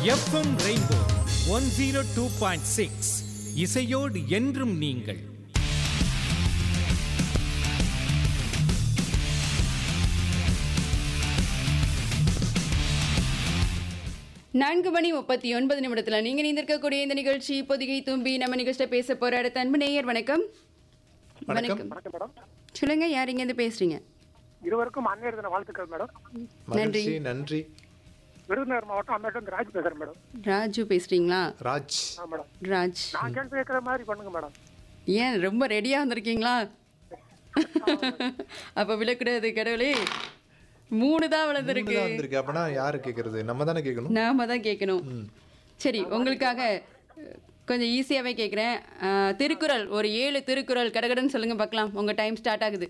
FM rainbow one zero two point six இசையோடு என்றும் நீங்கள் நான்கு மணி முப்பத்தி ஒன்பது நிமிடத்துல நீங்க நீந்திருக்கக்கூடிய இந்த நிகழ்ச்சி பொதிகை தும்பி நம்ம நிகழ்ச்சியில பேச போற அடுத்த அன்பு நேயர் வணக்கம் வணக்கம் வணக்கம் மேடம் சொல்லுங்க யார் இங்க இருந்து பேசுறீங்க இருவருக்கும் அன்னையர் தின வாழ்த்துக்கள் மேடம் நன்றி. மகிழ்ச்சி நன்றி விருதுநகர் மாவட்டம் அம்பேத்கர் ராஜ் பேசுறேன் மேடம் ராஜு பேசுறீங்களா ராஜ் ஆ மேடம் ராஜ் நான் கேள்வி கேட்கிற மாதிரி பண்ணுங்க மேடம் ஏன் ரொம்ப ரெடியா வந்திருக்கீங்களா அப்ப விழக்கூடாது கடவுளே மூணு தான் விழுந்திருக்கு மூணுதான் வந்திருக்கு அப்பனா யாரு கேக்குறது நம்ம தானே கேட்கணும் நாம தான் கேட்கணும் சரி உங்களுக்காக அஹ், கொஞ்சம் ஈஸியாவே கேட்குறேன் திருக்குறள் ஒரு ஏழு திருக்குறள் கடகடன்னு சொல்லுங்க பார்க்கலாம் உங்க டைம் ஸ்டார்ட் ஆகுது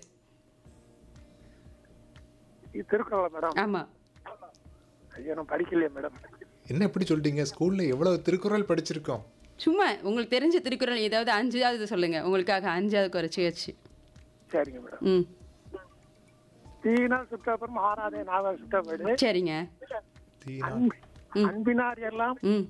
இது திருக்குறள் மேடம் ஆமா ஐயோ நான் படிக்கலையே மேடம் என்ன எப்படி சொல்லிட்டீங்க ஸ்கூல்ல எவ்வளவு திருக்குறள் படிச்சிருக்கோம் சும்மா உங்களுக்கு தெரிஞ்ச திருக்குறள் ஏதாவது அஞ்சாவது சொல்லுங்க உங்களுக்காக அஞ்சாவது குறைச்சி வச்சு சரிங்க மேடம் ம் தீனால் சுற்றப்புறம் ஆறாதே நாவல் சுற்றப்படு சரிங்க தீனா அன்பினார் எல்லாம் ம்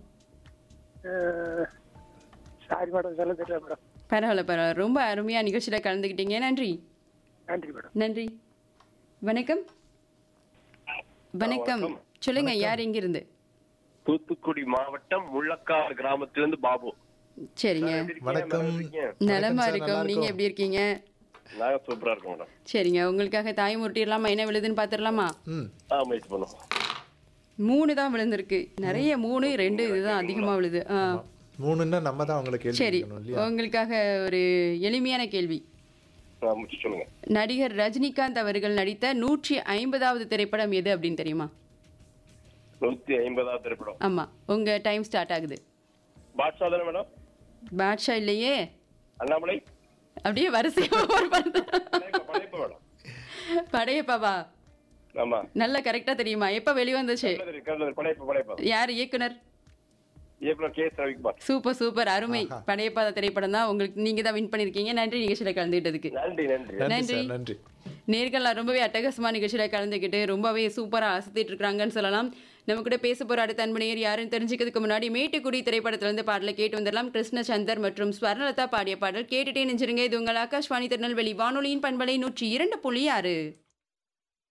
சாரி மேடம் சொல்ல தெரியல மேடம் பரவாயில்ல பரவாயில்ல ரொம்ப அருமையா நிகழ்ச்சியில கலந்துக்கிட்டீங்க நன்றி நன்றி மேடம் நன்றி வணக்கம் வணக்கம் சொல்லுங்க யார் இங்கிருந்து தூத்துக்குடி மாவட்டம் முள்ளக்காடு கிராமத்திலிருந்து பாபு சரிங்க வணக்கம் நலமா சார், இருக்கோம் நல்லா நீங்க இருக்கோம். எப்படி இருக்கீங்க நாங்க சூப்பரா இருக்கோம் மேடம் சரிங்க உங்களுக்காக தாய் முட்டிடலாமா என்ன விழுதுன்னு பார்த்துடலாமா ம் ஆ முயற்சி பண்ணுவோம் மூணு தான் விழுந்திருக்கு நிறைய மூணு ரெண்டு இதுதான் அதிகமா விழுது ஆ மூணுன்னா நம்ம தான் அவங்களை கேள்வி சரி கேட்கணும் இல்லையா உங்களுக்காக ஒரு எளிமையான கேள்வி ஆ, முடிச்சு சொல்லுங்க நடிகர் ரஜினிகாந்த் அவர்கள் நடித்த நூற்றி ஐம்பதாவது திரைப்படம் எது அப்படின்னு தெரியுமா நூத்தி ஐம்பதாவது திரைப்படம் ஆமா உங்க டைம் ஸ்டார்ட் ஆகுது பாட்ஷா தானே மேடம் பாட்ஷா இல்லையே அண்ணாமலை அப்படியே வரிசையா ஒரு படத்தை படையப்பா, படையப்பா மேடம் படையப்பாவா ஆமா நல்லா கரெக்டா தெரியுமா எப்ப வெளிவந்துச்சு கல்லூரி, கல்லூரி, படையப்பா படையப்பா யார் இயக்குனர் இயக்குனர் K S Ravikumar super super அருமை படையப்பா திரைப்படம் தான் உங்களுக்கு நீங்க தான் வின் பண்ணிருக்கீங்க நன்றி நிகழ்ச்சியில கலந்துக்கிட்டதுக்கு நன்றி நன்றி நன்றி நன்றி. சார் நன்றி நேர்கள்லாம் ரொம்பவே அட்டகாசமா நிகழ்ச்சியில கலந்துக்கிட்டு ரொம்பவே சூப்பரா அசத்திட்டு இருக்காங்கன்னு சொல்லலாம் நம்ம கூட பேச போற அடுத்த அன்பனையர் யாருன்னு தெரிஞ்சுக்கிறதுக்கு முன்னாடி மேட்டுக்குடி திரைப்படத்துல இருந்து பாடலை கேட்டு வந்துடலாம் கிருஷ்ணச்சந்தர் மற்றும் ஸ்வர்ணலதா பாடிய பாடல் கேட்டுட்டே நெஞ்சிருங்க இது உங்கள் ஆகாஷ்வாணி திருநெல்வேலி வானொலியின் பண்பலை நூற்றி இரண்டு புள்ளி ஆறு